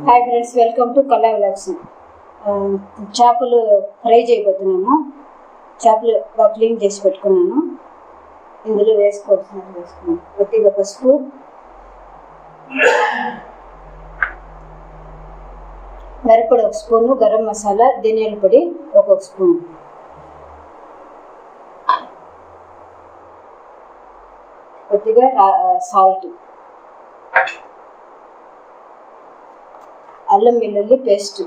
hi friends welcome to కళా విలాక్స్ చేపలు fry చేయబోతున్నాము చేపలు బాగా క్లీన్ చేసి పెట్టుకున్నాను ఇందులో వేసుకోవాల్సినట్టు వేసుకున్నాను కొద్దిగా పసుపు మిరప్పొడి ఒక స్పూను గరం మసాలా ధనియాల పొడి ఒక్కొక్క స్పూన్ కొద్దిగా సాల్ట్ అల్లం వెల్లుల్లి పేస్ట్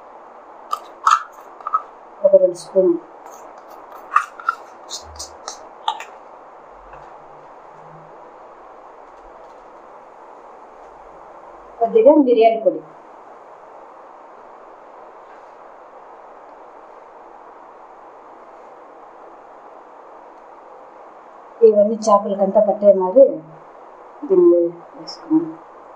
ఒక రెండు స్పూన్ కొద్దిగా మిరియాల పొడి ఇవన్నీ చేపలకంతా పట్టే మరి దీన్ని వేసుకున్నాం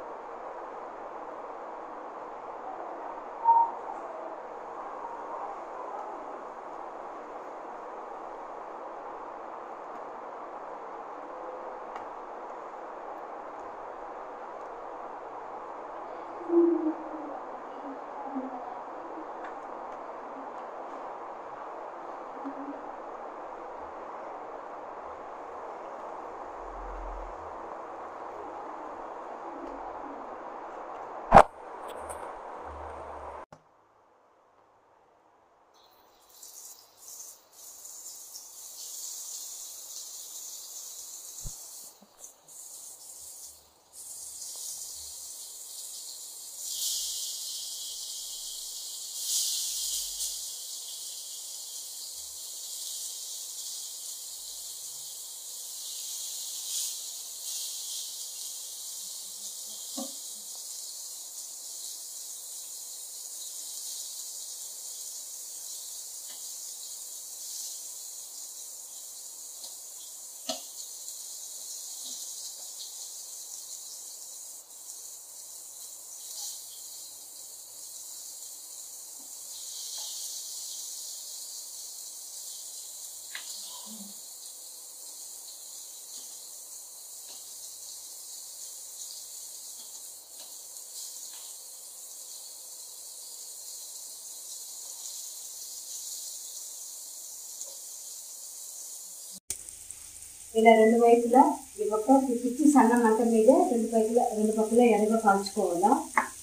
ఇలా రెండు వైపులా ఈ పక్క పిచ్చి సన్న మంట మీద రెండు పక్కల రెండు పక్కల ఎర్రగా కాల్చుకోవాలా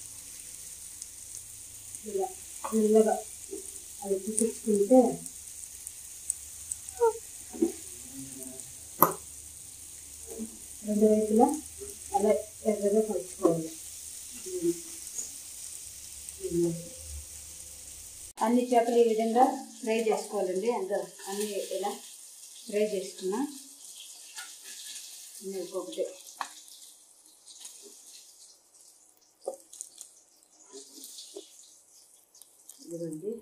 ఇలా మెల్లగా అది పిచ్చుకుంటే రెండు వైపులా అలా ఎర్రగా కాల్చుకోవాలి అన్ని చేపలు ఈ విధంగా ఫ్రై చేసుకోవాలండి అందరూ అన్ని ఇలా ఫ్రై చేసుకున్నా ఒక్కొక్కటి ఇదిగోండి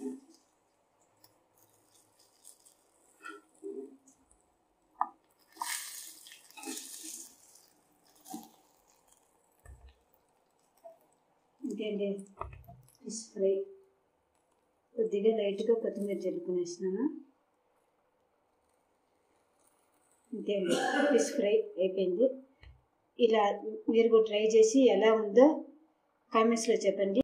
ఇంకేంటి ఫిష్ ఫ్రై కొద్దిగా లైట్గా కొత్తిమీర జల్లుకునేసినాను ఇంకేంటి ఫిష్ ఫ్రై అయిపోయింది ఇలా మీరు కూడా ట్రై చేసి ఎలా ఉందో కామెంట్స్లో చెప్పండి